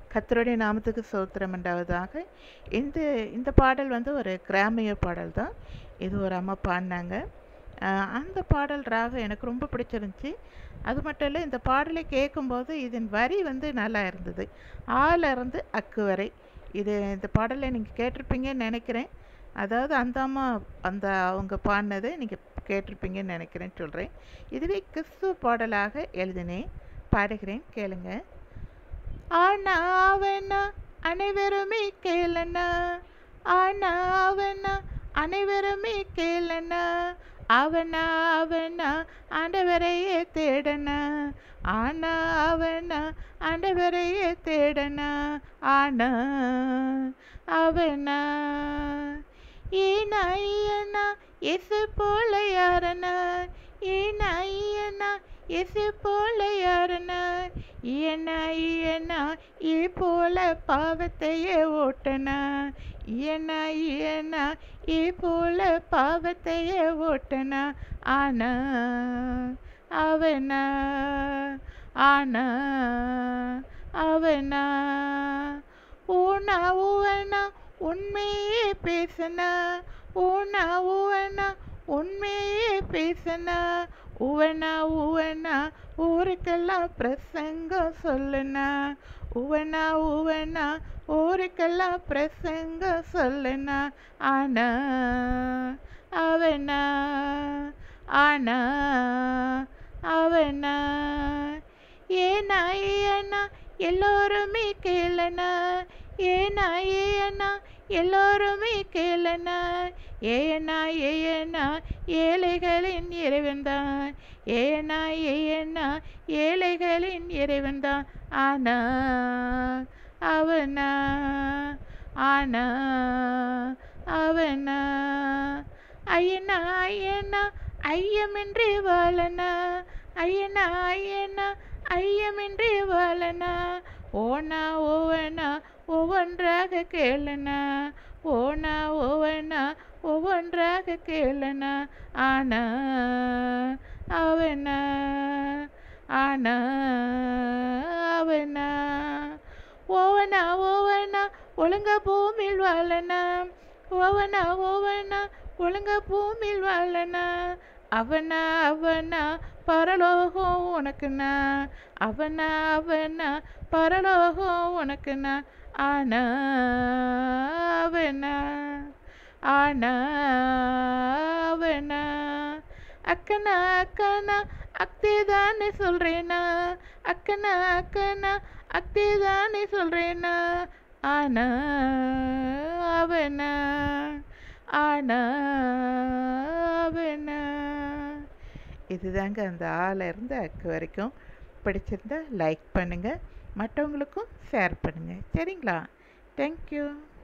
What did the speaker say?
கத்தருடைய நாமத்துக்கு சோத்திரம் உண்டாவதாக இந்த இந்த பாடல் வந்து ஒரு கிராமிய பாடல் தான் இது ஒரு அம்மா பாடினாங்க ஆஹ் அந்த பாடல் ராகம் எனக்கு ரொம்ப பிடிச்சிருந்துச்சி அது மட்டும் இல்லை இந்த பாடலை கேட்கும்போது இதன் வரி வந்து நல்லா இருந்தது ஆல இருந்து அக்கு வரை இது இந்த பாடலை நீங்கள் கேட்டிருப்பீங்கன்னு நினைக்கிறேன் அதாவது அந்த அம்மா அந்த அவங்க பாடினதை நீங்கள் கேட்டிருப்பீங்கன்னு நினைக்கிறேன் சொல்கிறேன் இதுவே கிறிஸ்துவ பாடலாக எழுதினேன் பாடுகிறேன் கேளுங்க ஆனா அவனா அனைவருமே கேளனா ஆனா அவனா அனைவருமே கேளனா அவனா அவனா ஆண்டவரையே தேடனா ஆனா அவனா ஆண்டவரையே தேடனா ஆனா அவனா ஏனா ஐயனா எசு போல யாரனா ஏனா ஐயனா எசு போல யாரனா இயனா இயனா ஈ போல பாவத்தையே ஓட்டனா இயனா இயனா ஈ போல பாவத்தையே ஓட்டனா ஆனா அவனா ஆனா அவனா ஊனா ஊவனா உண்மையே பேசனா ஊனா ஊவனா உண்மையே பேசனா உவனா உவனா ஊருக்கெல்லாம் பிரசங்கம் சொல்லுனா உவனா உவனா ஊருக்கெல்லாம் பிரசங்கம் சொல்லுனா ஆனா அவனா ஆனா அவனா ஏனா ஏனா எல்லோருமே கேளனா ஏனா ஏனா எல்லோருமே கேளனா ஏனா ஏனா ஏழைகளின் இறைவன்தான் ஏனா ஏனா ஏழைகளின் இறைவன்தான் ஆனா அவனா ஆனா அவனா ஐயனா ஐயனா ஐயமின்றி வாழனா ஐயனா ஐயனா ஐயமின்றி வாழனா ஓனா ஓவனா ஒவ்வொன்றாக கேளனா ஓனா ஓவனா ஒவ்வொன்றாக கேளனா ஆனா அவனா ஆனா அவனா ஓவனா ஓவனா ஒழுங்க பூமியில் வாழனா ஓவனா ஓவனா ஒழுங்க பூமியில் வாழனா அவனா அவனா பரலோகம் உனக்குனா அவனா அவனா பரலோகம் உனக்குனா ஆனா அவனா ஆனா அவனா அக்கனா அக்கனா அக்தேதானே சொல்றேனா அக்கனா அக்கனா அக்தேதானே சொல்றேனா ஆனா அவனா ஆனா அவனா இதுதாங்க அந்த ஆள இருந்து அக்கு வரைக்கும் பிடிச்சிருந்தா லைக் பண்ணுங்கள் மற்றவங்களுக்கும் ஷேர் பண்ணுங்கள் சரிங்களா தேங்க்யூ